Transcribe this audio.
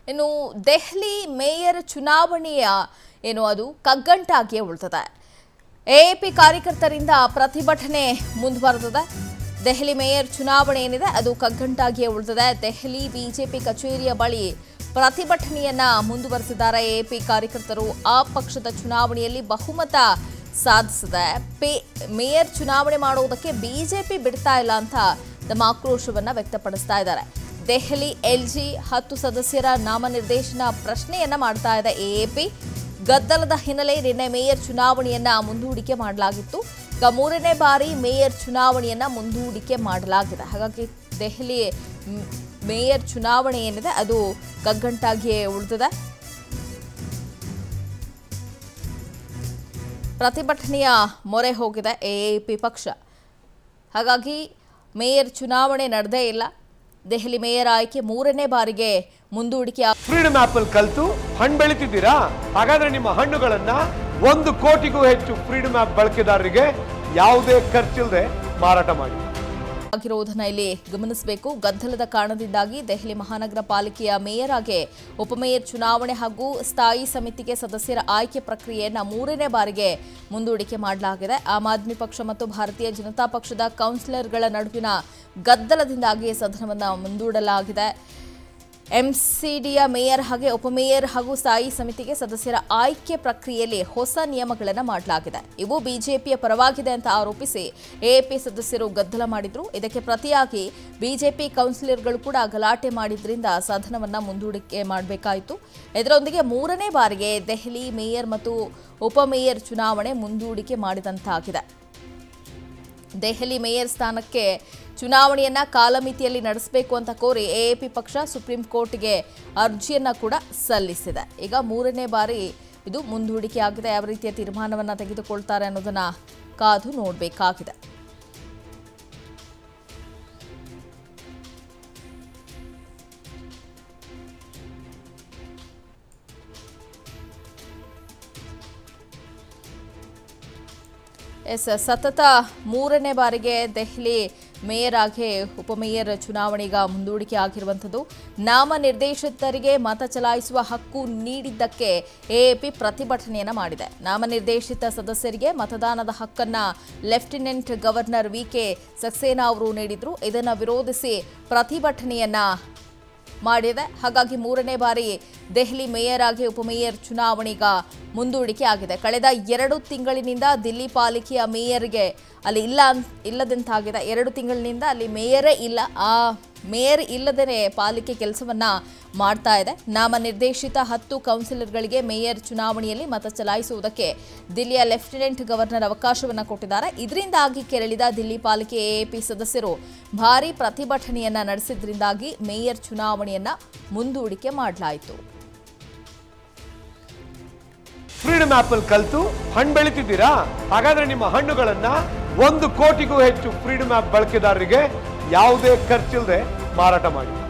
ಇನ್ನು ದೆಹಲಿ ಮೇಯರ್ ಚುನಾವಣೆಯ ಏನು ಅದು ಕಗ್ಗಂಟಾಗಿಯೇ ಉಳಿತದೆ ಎಎಪಿ ಕಾರ್ಯಕರ್ತರಿಂದ ಪ್ರತಿಭಟನೆ ಮುಂದುವರೆದಿದೆ ದೆಹಲಿ ಮೇಯರ್ ಚುನಾವಣೆ ಏನಿದೆ ಅದು ಕಗ್ಗಂಟಾಗಿಯೇ ಉಳಿದಿದೆ ದೆಹಲಿ ಬಿಜೆಪಿ ಕಚೇರಿಯ ಬಳಿ ಪ್ರತಿಭಟನೆಯನ್ನ ಮುಂದುವರೆಸಿದ್ದಾರೆ ಎಎಪಿ ಕಾರ್ಯಕರ್ತರು ಆ ಪಕ್ಷದ ಚುನಾವಣೆಯಲ್ಲಿ ಬಹುಮತ ಸಾಧಿಸಿದೆ ಪೇ ಮೇಯರ್ ಚುನಾವಣೆ ಮಾಡುವುದಕ್ಕೆ ಬಿಜೆಪಿ ಬಿಡ್ತಾ ಇಲ್ಲ ಅಂತ ತಮ್ಮ ಆಕ್ರೋಶವನ್ನ ವ್ಯಕ್ತಪಡಿಸ್ತಾ ಇದ್ದಾರೆ ದೆಹಲಿ ಎಲ್ಜಿ ಹತ್ತು ಸದಸ್ಯರ ನಾಮನಿರ್ದೇಶನ ಪ್ರಶ್ನೆಯನ್ನ ಮಾಡ್ತಾ ಇದೆ ಎಎಪಿ ಗದ್ದಲದ ಹಿನ್ನೆಲೆ ನಿನ್ನೆ ಮೇಯರ್ ಚುನಾವಣೆಯನ್ನ ಮುಂದೂಡಿಕೆ ಮಾಡಲಾಗಿತ್ತು ಈಗ ಮೂರನೇ ಬಾರಿ ಮೇಯರ್ ಚುನಾವಣೆಯನ್ನ ಮುಂದೂಡಿಕೆ ಮಾಡಲಾಗಿದೆ ಹಾಗಾಗಿ ದೆಹಲಿ ಮ್, ಮೇಯರ್ ಚುನಾವಣೆ ಏನಿದೆ ಅದು ಕಗ್ಗಂಟಾಗಿಯೇ ಉಳಿದಿದೆ ಪ್ರತಿಭಟನೆಯ ಮೊರೆ ಹೋಗಿದೆ ಎಎಪಿ ಪಕ್ಷ ಹಾಗಾಗಿ ಮೇಯರ್ ಚುನಾವಣೆ ನಡೆದೇ ಇಲ್ಲ ದೆಹಲಿ ಮೇಯರ್ ಆಯ್ಕೆ ಮೂರನೇ ಬಾರಿಗೆ ಮುಂದೂಡಿಕೆ ಆಗ್- ಫ್ರೀಡಮ್ ಆಪ್ ಅಲ್ಲಿ ಕಲ್ತು ಹಣ್ಣು ಬೆಳಿತಿದ್ದೀರಾ ಹಾಗಾದ್ರೆ ನಿಮ್ಮ ಹಣ್ಣುಗಳನ್ನ ಒಂದು ಕೋಟಿಗೂ ಹೆಚ್ಚು ಫ್ರೀಡಮ್ ಆಪ್ ಬಳಕೆದಾರರಿಗೆ ಯಾವುದೇ ಖರ್ಚಿಲ್ಲದೆ ಮಾರಾಟ ಮಾಡಿ ಆಗಿರುವುದನ್ನ ಇಲ್ಲಿ ಗಮನಿಸಬೇಕು ಗದ್ದಲದ ಕಾರಣದಿಂದಾಗಿ ದೆಹಲಿ ಮಹಾನಗರ ಪಾಲಿಕೆಯ ಮೇಯರ್ ಆಗಿ ಉಪಮೇಯರ್ ಚುನಾವಣೆ ಹಾಗೂ ಸ್ಥಾಯಿ ಸಮಿತಿಗೆ ಸದಸ್ಯರ ಆಯ್ಕೆ ಪ್ರಕ್ರಿಯೆಯನ್ನ ಮೂರನೇ ಬಾರಿಗೆ ಮುಂದೂಡಿಕೆ ಮಾಡಲಾಗಿದೆ ಆಮ್ ಆದ್ಮಿ ಪಕ್ಷ ಮತ್ತು ಭಾರತೀಯ ಜನತಾ ಪಕ್ಷದ ಕೌನ್ಸಿಲರ್ಗಳ ನಡುವಿನ ಗದ್ದಲದಿಂದಾಗಿ ಸದನವನ್ನು ಮುಂದೂಡಲಾಗಿದೆ ಎಂಸಿಡಿಯ ಮೇಯರ್ ಹಾಗೆ ಉಪಮೇಯರ್ ಹಾಗೂ ಸ್ಥಾಯಿ ಸಮಿತಿಗೆ ಸದಸ್ಯರ ಆಯ್ಕೆ ಪ್ರಕ್ರಿಯೆಯಲ್ಲಿ ಹೊಸ ನಿಯಮಗಳನ್ನು ಮಾಡಲಾಗಿದೆ ಇವು ಬಿಜೆಪಿಯ ಪರವಾಗಿದೆ ಅಂತ ಆರೋಪಿಸಿ ಎಎಪಿ ಸದಸ್ಯರು ಗದ್ದಲ ಮಾಡಿದ್ರು ಇದಕ್ಕೆ ಪ್ರತಿಯಾಗಿ ಬಿಜೆಪಿ ಕೌನ್ಸಿಲರ್ಗಳು ಕೂಡ ಗಲಾಟೆ ಮಾಡಿದ್ರಿಂದ ಸದನವನ್ನ ಮುಂದೂಡಿಕೆ ಮಾಡಬೇಕಾಯಿತು ಇದರೊಂದಿಗೆ ಮೂರನೇ ಬಾರಿಗೆ ದೆಹಲಿ ಮೇಯರ್ ಮತ್ತು ಉಪಮೇಯರ್ ಚುನಾವಣೆ ಮುಂದೂಡಿಕೆ ಮಾಡಿದಂತಾಗಿದೆ ದೆಹಲಿ ಮೇಯರ್ ಸ್ಥಾನಕ್ಕೆ ಚುನಾವಣೆಯನ್ನ ಕಾಲಮಿತಿಯಲ್ಲಿ ನಡೆಸಬೇಕು ಅಂತ ಕೋರಿ ಎಎಪಿ ಪಕ್ಷ ಸುಪ್ರೀಂ ಕೋರ್ಟ್ಗೆ ಅರ್ಜಿಯನ್ನ ಕೂಡ ಸಲ್ಲಿಸಿದೆ ಈಗ ಮೂರನೇ ಬಾರಿ ಇದು ಮುಂದೂಡಿಕೆ ಆಗಿದೆ ಯಾವ ರೀತಿಯ ತೀರ್ಮಾನವನ್ನ ತೆಗೆದುಕೊಳ್ತಾರೆ ಅನ್ನೋದನ್ನ ಕಾದು ನೋಡಬೇಕಾಗಿದೆ ಎಸ್ ಸತತ ಮೂರನೇ ಬಾರಿಗೆ ದೆಹಲಿ ಮೇಯರ್ ಆಗಿ ಉಪಮೇಯರ್ ಚುನಾವಣೆ ಈಗ ಮುಂದೂಡಿಕೆ ಆಗಿರುವಂಥದ್ದು ನಾಮನಿರ್ದೇಶಿತರಿಗೆ ಮತ ಚಲಾಯಿಸುವ ಹಕ್ಕು ನೀಡಿದ್ದಕ್ಕೆ ಎಎಪಿ ಪ್ರತಿಭಟನೆಯನ್ನ ಮಾಡಿದೆ ನಾಮನಿರ್ದೇಶಿತ ಸದಸ್ಯರಿಗೆ ಮತದಾನದ ಹಕ್ಕನ್ನ lieutenant governor V K Saxena ಅವರು ನೀಡಿದ್ರು ಇದನ್ನು ವಿರೋಧಿಸಿ ಪ್ರತಿಭಟನೆಯನ್ನ ಮಾಡಿದೆ ಹಾಗಾಗಿ ಮೂರನೇ ಬಾರಿ ದೆಹಲಿ ಮೇಯರ್ ಆಗಿ ಉಪಮೇಯರ್ ಚುನಾವಣೆಗ ಮುಂದೂಡಿಕೆ ಆಗಿದೆ ಕಳೆದ ಎರಡು ತಿಂಗಳಿನಿಂದ ದಿಲ್ಲಿ ಪಾಲಿಕೆಯ ಮೇಯರ್ಗೆ ಅಲ್ಲಿ ಇಲ್ಲ ಅನ್- ಇಲ್ಲದಂತಾಗಿದೆ ಎರಡು ತಿಂಗಳಿನಿಂದ ಅಲ್ಲಿ ಮೇಯರೇ ಇಲ್ಲ ಆ ಮೇಯರ್ ಇಲ್ಲದೇ ಪಾಲಿಕೆ ಕೆಲಸವನ್ನ ಮಾಡ್ತಾ ಇದೆ ನಾಮನಿರ್ದೇಶಿತ ಹತ್ತು ಕೌನ್ಸಿಲರ್ಗಳಿಗೆ ಮೇಯರ್ ಚುನಾವಣೆಯಲ್ಲಿ ಮತ ಚಲಾಯಿಸುವುದಕ್ಕೆ ದಿಲ್ಲಿಯ ಲೆಫ್ಟಿನೆಂಟ್ ಗವರ್ನರ್ ಅವಕಾಶವನ್ನ ಕೊಟ್ಟಿದ್ದಾರೆ ಇದರಿಂದಾಗಿ ಕೆರಳಿದ ದಿಲ್ಲಿ ಪಾಲಿಕೆ ಎಎಪಿ ಸದಸ್ಯರು ಭಾರೀ ಪ್ರತಿಭಟನೆಯನ್ನ ನಡೆಸಿದ್ರಿಂದಾಗಿ ಮೇಯರ್ ಚುನಾವಣೆಯನ್ನ ಮುಂದೂಡಿಕೆ ಮಾಡಲಾಯಿತು ಫ್ರೀಡಮ್ ಆಪ್ ಅಲ್ಲಿ ಕಲ್ತು ಹಣ್ಣು ಬೆಳಿತಿದ್ದೀರಾ ಹಾಗಾದ್ರೆ ನಿಮ್ಮ ಹಣ್ಣುಗಳನ್ನ ಒಂದು ಕೋಟಿಗೂ ಹೆಚ್ಚು ಫ್ರೀಡಮ್ ಆಪ್ ಬಳಕೆದಾರರಿಗೆ ಯಾವುದೇ ಖರ್ಚಿಲ್ಲದೆ ಮಾರಾಟ ಮಾಡಿ